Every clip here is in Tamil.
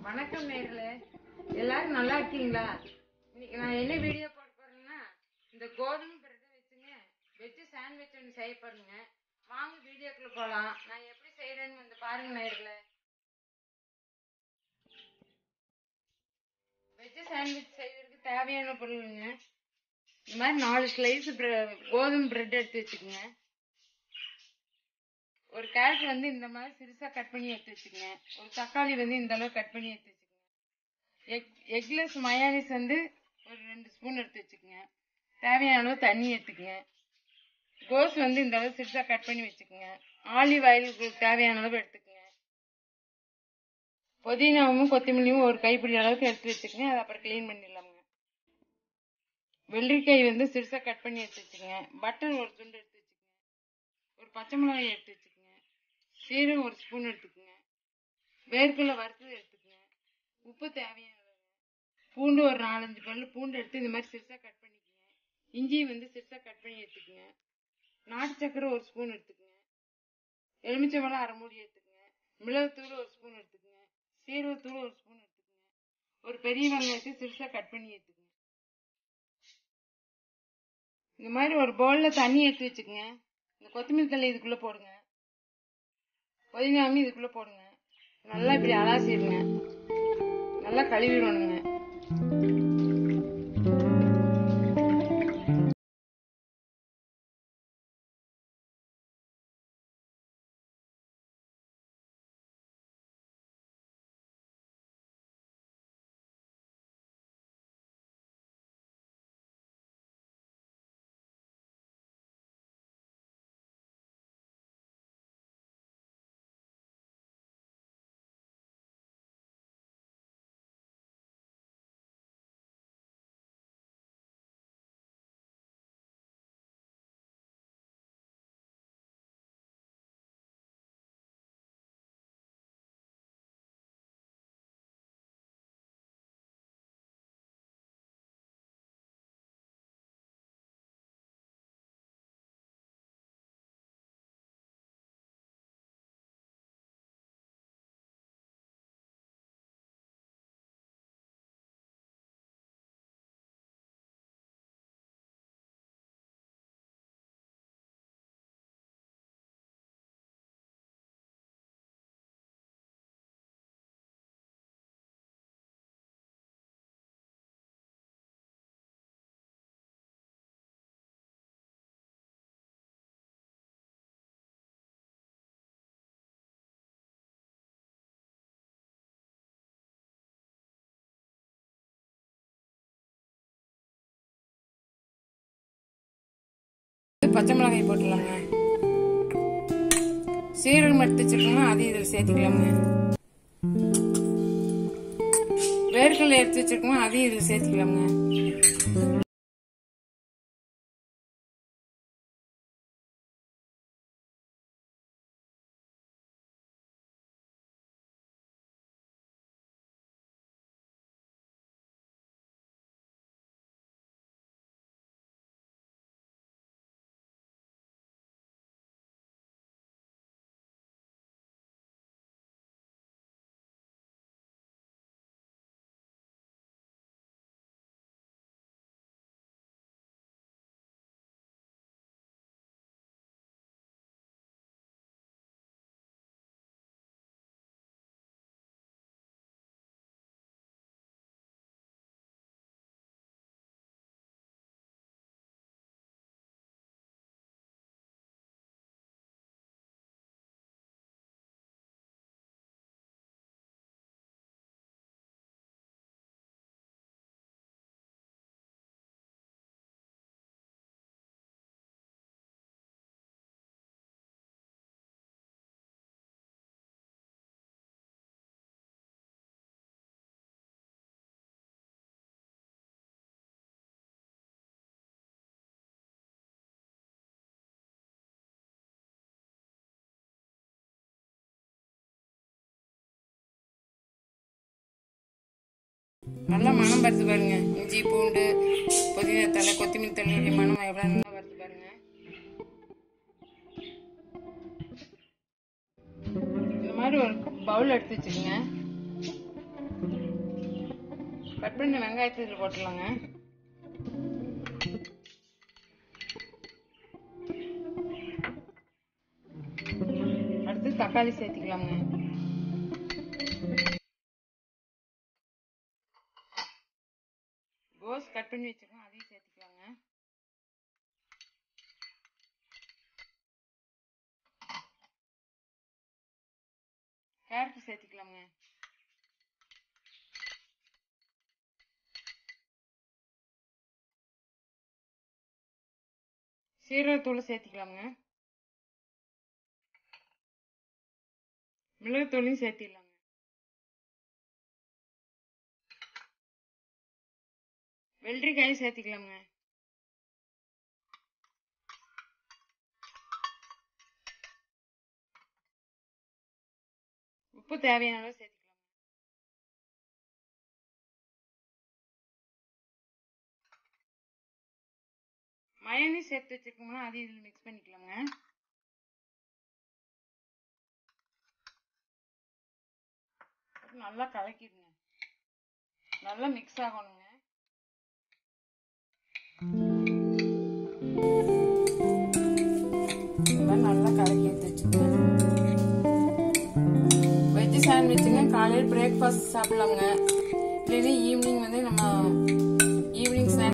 வணக்கம் நேர்களே எல்லாரும் நல்லா இருக்கீங்களா இன்னைக்கு நான் என்ன வீடியோ போட போறேன்னா இந்த கோதுமை பிரெட்டை வச்சுங்க வெஜ்ஜு சாண்ட்விச் ஒன்று செய்ய போறேங்க வாங்க வீடியோக்குள்ள போகலாம் நான் எப்படி செய்யறேன்னு வந்து பாருங்க நேர்களே வெஜ்ஜு சாண்ட்விச் செய்யறதுக்கு தேவையான பொருளுங்க இந்த மாதிரி நாலு ஸ்லைஸ் கோதுமை பிரெட் எடுத்து வச்சுக்கோங்க ஒரு கேரட் வந்து இந்த மாதிரி சிறுசா கட் பண்ணி எடுத்து வச்சுக்கோங்க ஒரு தக்காளி வந்து இந்த அளவு கட் பண்ணி எடுத்து வச்சுக்கோங்க எக் எக்லெஸ் மயானிஸ் வந்து ஒரு ரெண்டு ஸ்பூன் எடுத்து வச்சுக்கோங்க தேவையான அளவு தண்ணி எடுத்துக்கோங்க கோஸ் வந்து இந்த அளவு சிறுசா கட் பண்ணி வச்சுக்கோங்க ஆலிவ் ஆயில் உங்களுக்கு தேவையான அளவு எடுத்துக்கோங்க புதினாவும் கொத்தமல்லியும் ஒரு கைப்பிடி அளவுக்கு எடுத்து வச்சுக்கோங்க அதை அப்புறம் க்ளீன் பண்ணிடலாமுங்க வெள்ளரிக்காய் வந்து சிறுசா கட் பண்ணி எடுத்து வச்சுக்கோங்க பட்டர் ஒரு துண்டு எடுத்து வச்சுக்கோங்க ஒரு பச்சை மிளகாய் எடுத்து வச்சுக்கோங்க சீரகம் ஒரு ஸ்பூன் எடுத்துக்கோங்க வேர்க்கடலை வறுத்தது எடுத்துக்கோங்க உப்பு தேவையான அளவு பூண்டு ஒரு நாலஞ்சு பல்லு பூண்டு எடுத்து இந்த மாதிரி சிறுசாக கட் பண்ணிக்கோங்க இஞ்சி வந்து சிறுசாக கட் பண்ணி எடுத்துக்கோங்க நாட்டு சக்கரை ஒரு ஸ்பூன் எடுத்துக்கோங்க எலுமிச்சை பழம் அரை மூடி எடுத்துக்கோங்க மிளகுத்தூள் ஒரு ஸ்பூன் எடுத்துக்கோங்க சீரகத்தூள் ஒரு ஸ்பூன் எடுத்துக்கோங்க ஒரு பெரிய வெங்காயத்தை சிறுசாக கட் பண்ணி எடுத்துக்கோங்க இந்த மாதிரி ஒரு பவுலில் தண்ணி எடுத்து வச்சுக்கோங்க இந்த கொத்தமல்லி தழை இதுக்குள்ளே போடுங்க புதினாமி இதுக்குள்ளே போடுங்க நல்லா இப்படி அலாசிடுங்க நல்லா கழுவிடணுங்க பச்சை மிளகாய் போட்டுடலாங்க சீரகம் எடுத்து வச்சிருக்கோம்னா அதையும் இதில் சேர்த்துக்கலாங்க வேர்க்கடலை எடுத்து வச்சிருக்கோம் அதையும் இதில் சேர்த்துக்கலாங்க நல்லா மனம் வருது பாருங்க இஞ்சி பூண்டு புதினா தலை கொத்தமல்லி தலை மனம் எவ்வளோ நல்லா வருது பாருங்க இந்த மாதிரி ஒரு பவுல் எடுத்து வச்சுக்கோங்க கட் பண்ண வெங்காயத்தை இதில் போட்டுடலாங்க அடுத்து தக்காளி சேர்த்திக்கலாங்க கோஸ் கட் பண்ணி வச்சிருக்கோம் அதையும் சேர்த்துக்கலாங்க கேரட் சேர்த்துக்கலாங்க சீரகத்தூள் சேர்த்திக்கலாங்க மிளகுத்தூளையும் சேர்த்திடலாங்க வெள்ளரிக்காயும் சேர்த்திக்கலாங்க உப்பு தேவையான அளவு சேர்த்துக்கலாம் மயனி சேர்த்து வச்சிருக்கோம்னா அதையும் இதில் மிக்ஸ் பண்ணிக்கலாங்க நல்லா கலக்கிடுங்க நல்லா மிக்ஸ் ஆகணுங்க நல்லா கலக்கி எடுத்து வச்சுக்கோங்க வெஜ் சாண்ட்விச்சுங்க காலையில் பிரேக்ஃபாஸ்ட் சாப்பிடலாங்க இல்லைன்னா ஈவினிங் வந்து நம்ம ஈவினிங் ஸ்நாக்ஸ்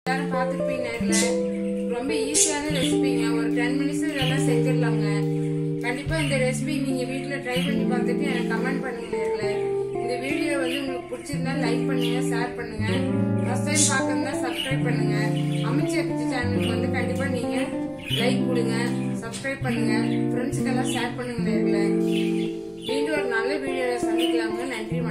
எல்லாரும் பார்த்துருப்பீங்க நேரில் ரொம்ப ஈஸியான ரெசிபிங்க ஒரு டென் மினிட்ஸ் இதெல்லாம் செஞ்சிடலாங்க கண்டிப்பாக இந்த ரெசிபி நீங்கள் வீட்டில் ட்ரை பண்ணி பார்த்துட்டு எனக்கு கமெண்ட் பண்ணுங்க நேரில் இந்த வீடியோ வந்து உங்களுக்கு பிடிச்சிருந்தா லைக் பண்ணுங்க ஷேர் பண்ணுங்க ஃபர்ஸ்ட் டைம் பார்க்கறதா சப்ஸ்கிரைப் பண்ணுங்க அமைச்சர் சேனலுக்கு வந்து கண்டிப்பாக நீங்கள் லைக் கொடுங்க சப்ஸ்கிரைப் பண்ணுங்க ஃப்ரெண்ட்ஸுக்கெல்லாம் ஷேர் பண்ணுங்க நேரில் மீண்டும் ஒரு நல்ல வீடியோவில் சந்திக்கலாங்க நன்றி